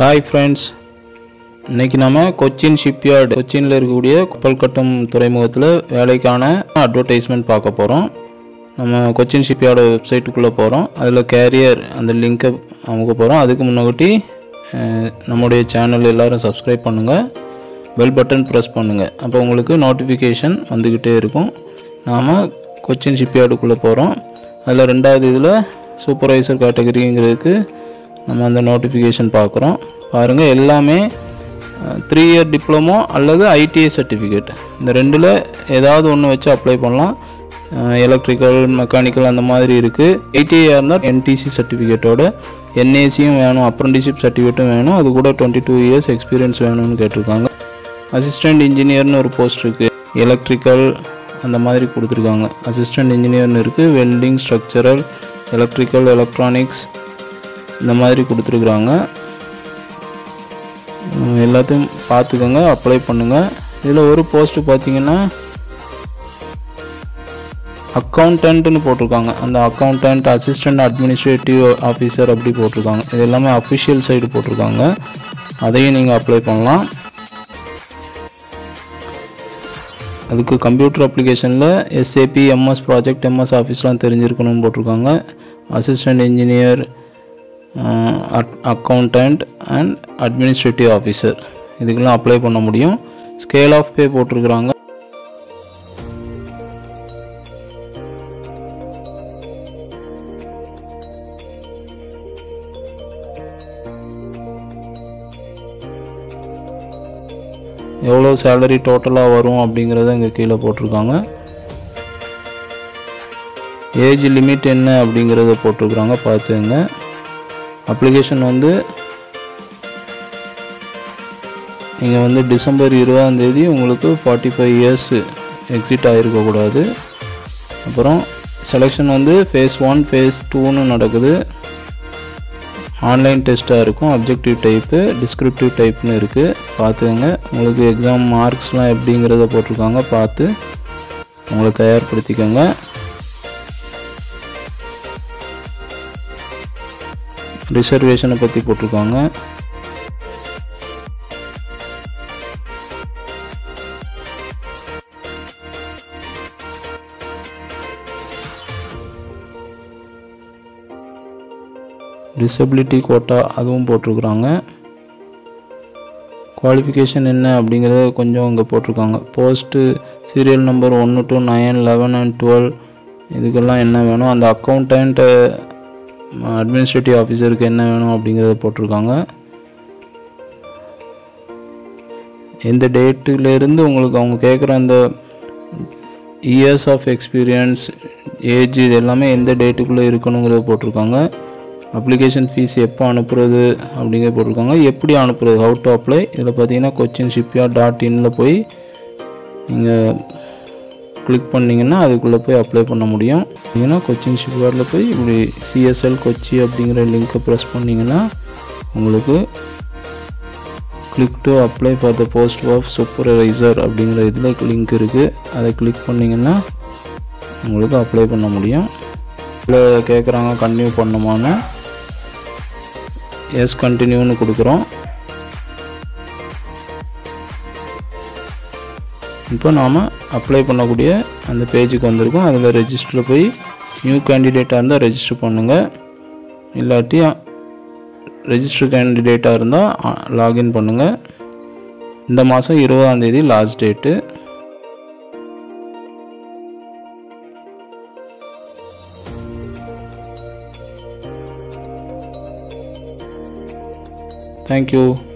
hi friends இன்னைக்கு நம்ம Cochin shipyard கொச்சினில் இருக்கக்கூடிய கப்பல் கட்டும் துறைமுகத்தில் வேலைக்கான அட்வர்டைஸ்மெண்ட் பார்க்க போகிறோம் நம்ம கொச்சின் ஷிப்யார்டு வெப்சைட்டுக்குள்ளே போகிறோம் அதில் கேரியர் அந்த லிங்க்கை அமுக்க போகிறோம் அதுக்கு முன்னாடி அஹ், நம்முடைய சேனல் எல்லாரும் சப்ஸ்கிரைப் பண்ணுங்கள் பெல் பட்டன் ப்ரெஸ் பண்ணுங்கள் அப்போ உங்களுக்கு நோட்டிஃபிகேஷன் வந்துக்கிட்டே இருக்கும் நாம் கொச்சின் ஷிப்யார்டுக்குள்ளே போகிறோம் அதில் ரெண்டாவது இதில் சூப்பர்வைசர் கேட்டகரிங்கிறதுக்கு நம்ம அந்த நோட்டிஃபிகேஷன் பார்க்குறோம் பாருங்கள் எல்லாமே த்ரீ இயர் டிப்ளமோ அல்லது ஐடிஐ சர்டிஃபிகேட் இந்த ரெண்டில் ஏதாவது ஒன்று வச்சு அப்ளை பண்ணலாம் எலக்ட்ரிக்கல் மெக்கானிக்கல் அந்த மாதிரி இருக்குது ஐடிஐயாக இருந்தால் என்டிசி சர்டிஃபிகேட்டோட என்ஏசியும் வேணும் அப்ரண்டிஷிப் சர்டிஃபிகேட்டும் வேணும் அது கூட டுவெண்ட்டி டூ இயர்ஸ் எக்ஸ்பீரியன்ஸ் வேணும்னு கேட்டிருக்காங்க அசிஸ்டண்ட் இன்ஜினியர்னு ஒரு போஸ்ட் இருக்குது எலக்ட்ரிக்கல் அந்த மாதிரி கொடுத்துருக்காங்க அசிஸ்டண்ட் இன்ஜினியர்னு இருக்குது வெல்டிங் ஸ்ட்ரக்சரல் எலக்ட்ரிக்கல் எலக்ட்ரானிக்ஸ் இந்த மாதிரி கொடுத்துருக்குறாங்க உம், எல்லாத்தையும் பார்த்துக்கோங்க அப்ளை பண்ணுங்கள் இதில் ஒரு போஸ்ட்டு பார்த்தீங்கன்னா அக்கௌண்டன்ட்னு போட்டிருக்காங்க அந்த அக்கௌண்டன்ட் அசிஸ்டன்ட் அட்மினிஸ்ட்ரேட்டிவ் ஆஃபீஸர் அப்படி போட்டிருக்காங்க இது எல்லாமே அஃபிஷியல் சைடு போட்டிருக்காங்க அதையும் நீங்கள் அப்ளை பண்ணலாம் அதுக்கு கம்ப்யூட்டர் அப்ளிகேஷனில் எஸ்ஏபி எம்எஸ் ப்ராஜெக்ட் எம்எஸ் ஆஃபீஸ்லாம் தெரிஞ்சிருக்கணும்னு போட்டிருக்காங்க assistant engineer accountant and administrative officer இதுக்கெல்லாம் அப்ளை பண்ண முடியும் ஸ்கேல் ஆஃப் பே போட்டிருக்கிறாங்க எவ்வளோ சேலரி டோட்டலாக வரும் அப்படிங்கிறத இங்கே கீழே போட்டிருக்காங்க ஏஜ் லிமிட் என்ன அப்படிங்கிறத போட்டிருக்கிறாங்க பார்த்துங்க அப்ளிகேஷன் வந்து நீங்கள் வந்து டிசம்பர் இருபதாம் தேதி உங்களுக்கு ஃபார்ட்டி ஃபைவ் இயர்ஸ் எக்ஸிட் ஆகிருக்கக்கூடாது அப்புறம் செலெக்ஷன் வந்து ஃபேஸ் ஒன் ஃபேஸ் டூன்னு நடக்குது ஆன்லைன் டெஸ்ட்டாக இருக்கும் அப்ஜெக்டிவ் டைப்பு டிஸ்கிரிப்டிவ் டைப்னு இருக்குது பார்த்துக்கங்க உங்களுக்கு எக்ஸாம் மார்க்ஸ்லாம் எப்படிங்கிறத போட்டிருக்காங்க பார்த்து உங்களை தயார்படுத்திக்கோங்க ரிசர்வேஷனை பற்றி போட்டிருக்காங்க டிசபிலிட்டி கோட்டா அதுவும் போட்டிருக்குறாங்க குவாலிஃபிகேஷன் என்ன அப்படிங்கிறத கொஞ்சம் இங்கே போட்டிருக்காங்க போஸ்ட்டு சீரியல் நம்பர் ஒன்று two nine eleven and twelve இதுக்கெல்லாம் என்ன வேணும் அந்த அக்கௌண்டன்ட் அட்மினிஸ்ட்ரேட்டிவ் ஆஃபீஸருக்கு என்ன வேணும் அப்படிங்கிறத போட்டிருக்காங்க எந்த டேட்டிலேருந்து உங்களுக்கு அவங்க கேட்குற அந்த இயர்ஸ் ஆஃப் எக்ஸ்பீரியன்ஸ் ஏஜ் இது எல்லாமே எந்த டேட்டுக்குள்ளே இருக்கணுங்கிறத போட்டிருக்காங்க அப்ளிகேஷன் ஃபீஸ் எப்போ அனுப்புறது அப்படிங்கிறத போட்டிருக்காங்க எப்படி அனுப்புறது ஹவு டு அப்ளை இதில் பார்த்தீங்கன்னா கொச்சின் ஷிப்யார்ட் டாட் இனில் போய் நீங்கள் கிளிக் பண்ணிங்கன்னா அதுக்குள்ளே போய் அப்ளை பண்ண முடியும் பார்த்தீங்கன்னா கொச்சின் ஷிப்யார்டில் போய் இப்படி சிஎஸ்எல் கொச்சி அப்படிங்கிற லிங்க்கை ப்ரெஸ் பண்ணிங்கன்னா உங்களுக்கு click to apply for the post of supervisor அப்படிங்கிற இதில் லிங்க் இருக்குது அதை கிளிக் பண்ணிங்கன்னா உங்களுக்கு அப்ளை பண்ண முடியும் இதில் கேட்குறாங்க கண்டினியூ பண்ணுமான்னு எஸ் கண்டினியூன்னு கொடுக்குறோம் இப்போ நாம் அப்ளை பண்ணக்கூடிய அந்த பேஜுக்கு வந்திருக்கோம் அதில் ரெஜிஸ்டரில் போய் நியூ கேண்டிடேட்டாக இருந்தால் ரெஜிஸ்டர் பண்ணுங்கள் இல்லாட்டி ரெஜிஸ்டர் கேண்டிடேட்டாக இருந்தால் லாகின் பண்ணுங்கள் இந்த மாதம் இருபதாம் தேதி லாஸ்ட் டேட்டு தேங்க்யூ